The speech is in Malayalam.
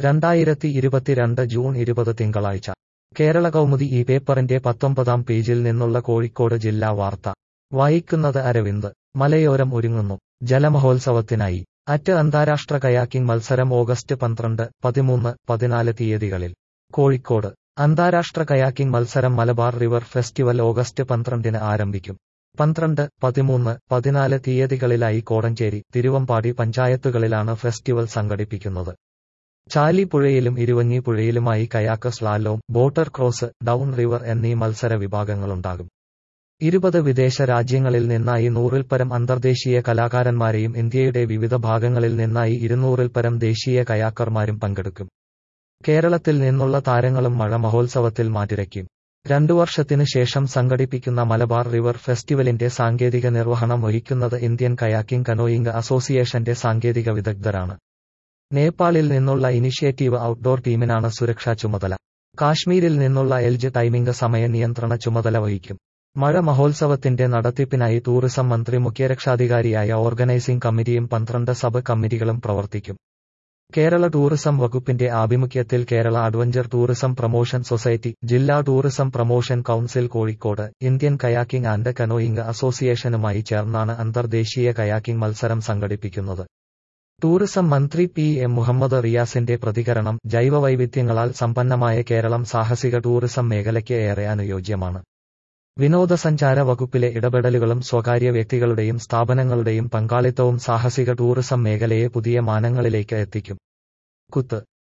രണ്ടായിരത്തി ഇരുപത്തിരണ്ട് ജൂൺ ഇരുപത് തിങ്കളാഴ്ച കേരള കൗമുദി ഈ പേപ്പറിന്റെ പത്തൊമ്പതാം പേജിൽ നിന്നുള്ള കോഴിക്കോട് ജില്ലാ വാർത്ത വായിക്കുന്നത് അരവിന്ദ് മലയോരം ഒരുങ്ങുന്നു ജലമഹോത്സവത്തിനായി അറ്റ് അന്താരാഷ്ട്ര കയാക്കിംഗ് മത്സരം ഓഗസ്റ്റ് പന്ത്രണ്ട് പതിമൂന്ന് പതിനാല് തീയതികളിൽ കോഴിക്കോട് അന്താരാഷ്ട്ര കയാക്കിംഗ് മത്സരം മലബാർ റിവർ ഫെസ്റ്റിവൽ ഓഗസ്റ്റ് പന്ത്രണ്ടിന് ആരംഭിക്കും പന്ത്രണ്ട് പതിമൂന്ന് പതിനാല് തീയതികളിലായി കോടഞ്ചേരി തിരുവമ്പാടി പഞ്ചായത്തുകളിലാണ് ഫെസ്റ്റിവൽ സംഘടിപ്പിക്കുന്നത് ചാലിപ്പുഴയിലും ഇരുവഞ്ഞിപ്പുഴയിലുമായി kayak slalom boater cross down river എന്നീ മത്സര വിഭാഗങ്ങളുണ്ടാകും ഇരുപത് വിദേശ രാജ്യങ്ങളിൽ നിന്നായി നൂറിൽ പരം അന്തർദേശീയ കലാകാരന്മാരെയും ഇന്ത്യയുടെ വിവിധ ഭാഗങ്ങളിൽ നിന്നായി ഇരുന്നൂറിൽ പരം ദേശീയ കയാക്കർമാരും പങ്കെടുക്കും കേരളത്തിൽ നിന്നുള്ള താരങ്ങളും മഴ മഹോത്സവത്തിൽ മാറ്റിരയ്ക്കും രണ്ടു വർഷത്തിനു ശേഷം സംഘടിപ്പിക്കുന്ന മലബാർ റിവർ ഫെസ്റ്റിവലിന്റെ സാങ്കേതിക നിർവഹണം വഹിക്കുന്നത് ഇന്ത്യൻ കയാക്കിംഗ് കനോയിംഗ് അസോസിയേഷന്റെ സാങ്കേതിക വിദഗ്ധരാണ് നേപ്പാളിൽ നിന്നുള്ള ഇനിഷ്യേറ്റീവ് ഔട്ട്ഡോർ ടീമിനാണ് സുരക്ഷാ ചുമതല കാശ്മീരിൽ നിന്നുള്ള എൽജ് ടൈമിംഗ് സമയ നിയന്ത്രണ ചുമതല വഹിക്കും മഴ മഹോത്സവത്തിന്റെ നടത്തിപ്പിനായി ടൂറിസം മന്ത്രി മുഖ്യരക്ഷാധികാരിയായ ഓർഗനൈസിംഗ് കമ്മിറ്റിയും പന്ത്രണ്ട് സബ് കമ്മിറ്റികളും പ്രവർത്തിക്കും കേരള ടൂറിസം വകുപ്പിന്റെ ആഭിമുഖ്യത്തിൽ Kerala adventure tourism promotion society ജില്ലാ tourism promotion council Kozhikode Indian kayaking and canoeing അസോസിയേഷനുമായി ചേർന്നാണ് അന്തർദേശീയ കയാക്കിംഗ് മത്സരം സംഘടിപ്പിക്കുന്നത് ടൂറിസം മന്ത്രി പി എം മുഹമ്മദ് റിയാസിന്റെ പ്രതികരണം ജൈവവൈവിധ്യങ്ങളാൽ സമ്പന്നമായ കേരളം സാഹസിക ടൂറിസം മേഖലയ്ക്ക് ഏറെ അനുയോജ്യമാണ് വിനോദസഞ്ചാര വകുപ്പിലെ ഇടപെടലുകളും സ്വകാര്യ വ്യക്തികളുടെയും സ്ഥാപനങ്ങളുടെയും പങ്കാളിത്തവും സാഹസിക ടൂറിസം മേഖലയെ പുതിയ മാനങ്ങളിലേക്ക് എത്തിക്കും കുത്ത്